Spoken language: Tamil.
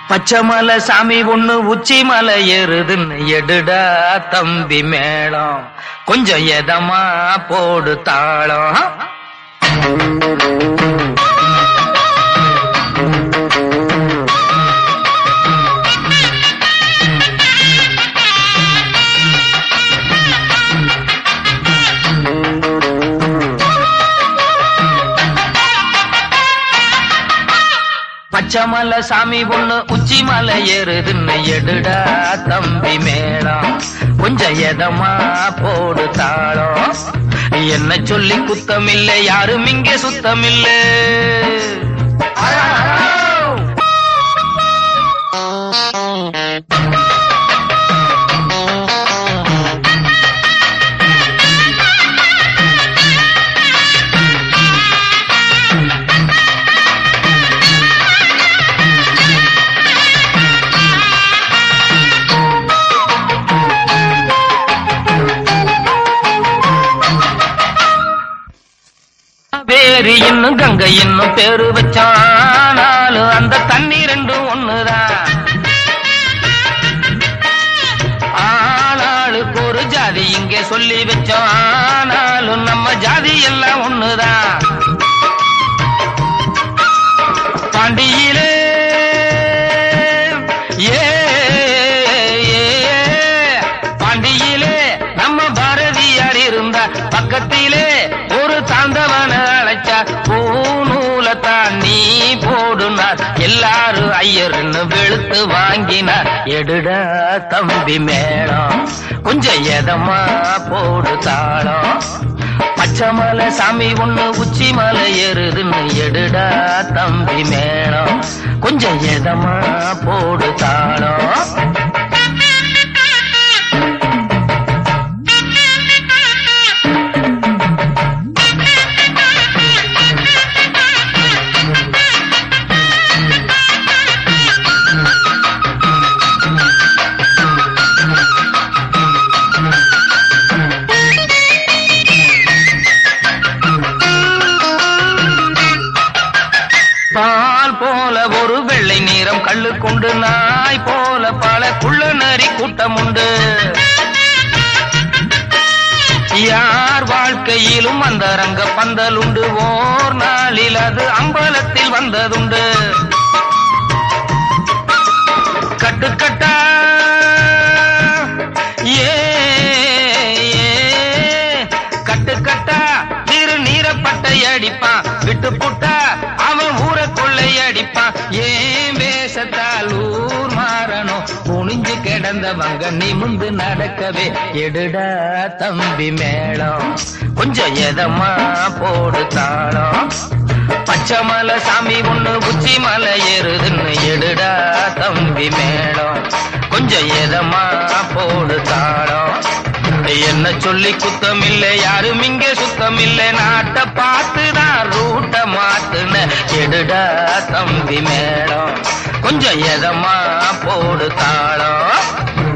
பச்சை மலை சாமி ஒண்ணு உச்சி மலை ஏறுதுன்னு எடுடா தம்பி மேளம் கொஞ்சம் எதமா போடு தாளம் பச்சை மலை சாமி ஒண்ணு உச்சி மலை ஏறுதுன்னு எடுடா தம்பி மேளம் கொஞ்சம் எதமா போடு தாளம் என்ன சொல்லி குத்தமில்லை யாரும் இங்கே சுத்தமில்லை பேரு இன்னும் கங்கை இன்னும் பேரு வச்சானாலும் அந்த தண்ணி ரெண்டும் ஒண்ணுதான் ஆளாளுக்கு ஒரு ஜாதி இங்கே சொல்லி வச்சோம் ஆனாலும் நம்ம ஜாதி எல்லாம் ஒண்ணுதான் பாண்டியிலே ஏ ஏ, பாண்டியிலே நம்ம பாரதியார் இருந்தா பக்கத்திலே ஒரு தாண்டவன அழைச்சா பூநூலத்தான் நீ போடுனார் எல்லாரும் ஐயர்னு வெளுத்து வாங்கினார் எடுடா தம்பி மேளம் கொஞ்சம் எதமா போடு தாளம் பச்சை மலை சாமி ஒண்ணு உச்சி மலை ஏறுதுன்னு எடுடா தம்பி மேளம் கொஞ்சம் எதமா போடு தாளம் பால் போல ஒரு வெள்ளை நீரம் கள்ளு கொண்டு நாய் போல பல குள்ள நரி கூட்டம் உண்டு யார் வாழ்க்கையிலும் அந்த ரங்க பந்தல் உண்டு ஓர் நாளில் அது அம்பலத்தில் வந்ததுண்டு கட்டுக்கட்டா ஏ ஏ, கட்டுக்கட்டா திரு நீரப்பட்டை அடிப்பான் விட்டு புட்டா அவன் ஊரை கொள்ளை அடிப்பான் ஏன் வேஷத்தால் ஊர் மாறணும் குனிஞ்சு கிடந்தவங்க நிமிந்து நடக்கவே எடுடா தம்பி மேளம் கொஞ்சம் எதமா போடு தாளம் பச்சை மலை சாமி ஒண்ணு உச்சி மலை ஏறுதுன்னு எடுடா தம்பி மேளம் கொஞ்சம் எதமா போடு தாளம் என்ன சொல்லி குத்தம் இல்லை யாரும் இங்க சுத்தம் இல்லை நாட்டை பார்த்துதான் ரூட்ட மாத்துன எடுடா தம்பி மேளம் கொஞ்சம் எதமா போடு தாளம்